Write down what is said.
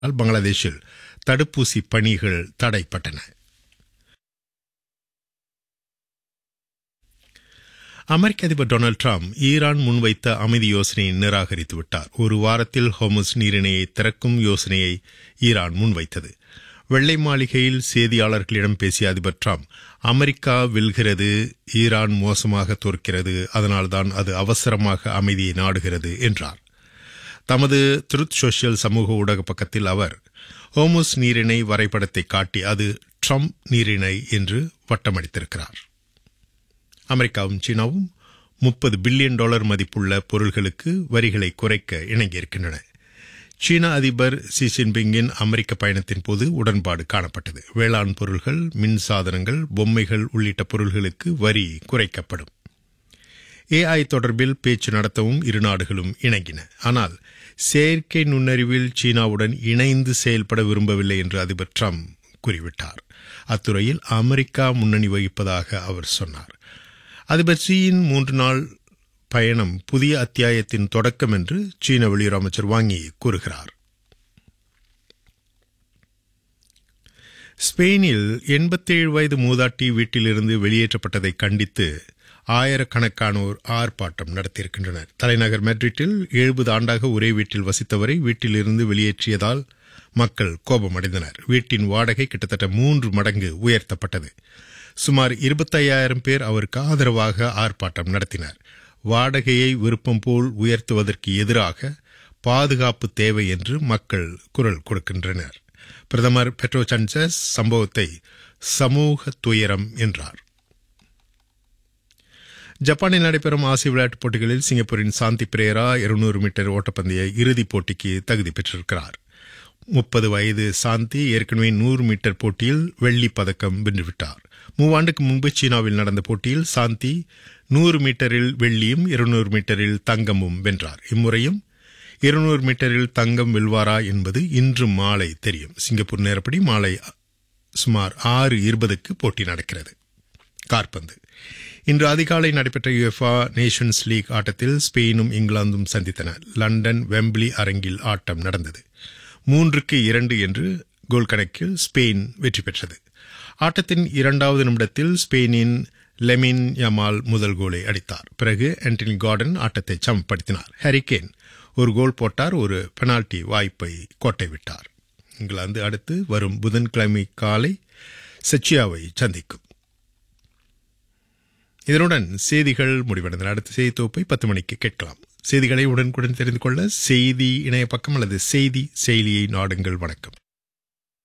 பங்களாதேஷில் தடுப்பூசி பணிகள் தடைப்பட்டன அமெரிக்க அதிபர் டொனால்டு டிரம்ப் ஈரான் முன்வைத்த அமைதி யோசனையை நிராகரித்து விட்டார் ஒரு வாரத்தில் ஹோமுஸ் நீரிணையை திறக்கும் யோசனையை ஈரான் முன்வைத்தது வெள்ளை மாளிகையில் செய்தியாளர்களிடம் பேசிய அதிபர் டிரம்ப் அமெரிக்கா வெல்கிறது ஈரான் மோசமாக தோற்கிறது அதனால்தான் அது அவசரமாக அமைதியை நாடுகிறது என்றார் தமது ட்ருத் சோஷியல் சமூக ஊடக பக்கத்தில் அவர் ஹோமுஸ் நீரிணை வரைபடத்தை காட்டி அது ட்ரம்ப் நீரிணை என்று வட்டமடித்திருக்கிறார் அமெரிக்காவும் சீனாவும் முப்பது பில்லியன் டாலர் மதிப்புள்ள பொருள்களுக்கு வரிகளை குறைக்க இணங்கியிருக்கின்றன சீன அதிபர் சி ஜின்பிங்கின் அமெரிக்க பயணத்தின் போது உடன்பாடு காணப்பட்டது வேளாண் பொருள்கள் மின் சாதனங்கள் பொம்மைகள் உள்ளிட்ட பொருள்களுக்கு வரி குறைக்கப்படும் ஏஐ தொடர்பில் பேச்சு நடத்தவும் இரு நாடுகளும் இணங்கின ஆனால் செயற்கை நுண்ணறிவில் சீனாவுடன் இணைந்து செயல்பட விரும்பவில்லை என்று அதிபர் ட்ரம்ப் கூறிவிட்டார் அத்துறையில் அமெரிக்கா முன்னணி வகிப்பதாக அவர் சொன்னார் அதிபர் ஷியின் மூன்று நாள் பயணம் புதிய அத்தியாயத்தின் தொடக்கம் என்று சீன வெளியுறவு அமைச்சர் வாங்கி கூறுகிறார் ஸ்பெயினில் எண்பத்தேழு வயது மூதாட்டி வீட்டிலிருந்து வெளியேற்றப்பட்டதை கண்டித்து ஆயிரக்கணக்கானோர் ஆர்ப்பாட்டம் நடத்தியிருக்கின்றனர் தலைநகர் மெட்ரிட்டில் எழுபது ஆண்டாக ஒரே வீட்டில் வசித்தவரை வீட்டிலிருந்து வெளியேற்றியதால் மக்கள் கோபமடைந்தனர் வீட்டின் வாடகை கிட்டத்தட்ட மூன்று மடங்கு உயர்த்தப்பட்டது சுமார் இருபத்தையாயிரம் பேர் அவருக்கு ஆதரவாக ஆர்ப்பாட்டம் நடத்தினர் வாடகையை விருப்பம் போல் உயர்த்துவதற்கு எதிராக பாதுகாப்பு தேவை என்று மக்கள் குரல் கொடுக்கின்றனர் பிரதமர் பெட்ரோ சன்சஸ் சம்பவத்தை சமூக துயரம் என்றார் ஜப்பானில் நடைபெறும் ஆசிய விளையாட்டுப் போட்டிகளில் சிங்கப்பூரின் சாந்தி பிரேரா இருநூறு மீட்டர் ஓட்டப்பந்தய இறுதிப் போட்டிக்கு தகுதி பெற்றிருக்கிறார் முப்பது வயது சாந்தி ஏற்கனவே நூறு மீட்டர் போட்டியில் வெள்ளிப் பதக்கம் வென்றுவிட்டார் மூவாண்டுக்கு முன்பு சீனாவில் நடந்த போட்டியில் சாந்தி நூறு மீட்டரில் வெள்ளியும் இருநூறு மீட்டரில் தங்கமும் வென்றார் இம்முறையும் இருநூறு மீட்டரில் தங்கம் வெல்வாரா என்பது இன்று மாலை தெரியும் சிங்கப்பூர் நேரப்படி மாலை சுமார் ஆறு இருபதுக்கு போட்டி நடக்கிறது கார்பந்து இன்று அதிகாலை நடைபெற்ற யுஎஃபா நேஷன்ஸ் லீக் ஆட்டத்தில் ஸ்பெயினும் இங்கிலாந்தும் சந்தித்தன லண்டன் வெம்பிளி அரங்கில் ஆட்டம் நடந்தது மூன்றுக்கு இரண்டு என்று கோல் கணக்கில் ஸ்பெயின் வெற்றி பெற்றது ஆட்டத்தின் இரண்டாவது நிமிடத்தில் ஸ்பெயினின் லெமின் யமால் முதல் கோலை அடித்தார் பிறகு ஆண்டனி கார்டன் ஆட்டத்தை சமப்படுத்தினார் ஹரிகேன் ஒரு கோல் போட்டார் ஒரு பெனால்டி வாய்ப்பை கோட்டை விட்டார் இங்கிலாந்து அடுத்து வரும் புதன்கிழமை காலை செச்சியாவை சந்திக்கும் இதனுடன் செய்திகள் முடிவடைந்தன அடுத்த செய்தி தொகுப்பை பத்து மணிக்கு கேட்கலாம் செய்திகளை உடனுக்குடன் தெரிந்து கொள்ள செய்தி இணைய பக்கம் அல்லது செய்தி செயலியை நாடுங்கள் வணக்கம்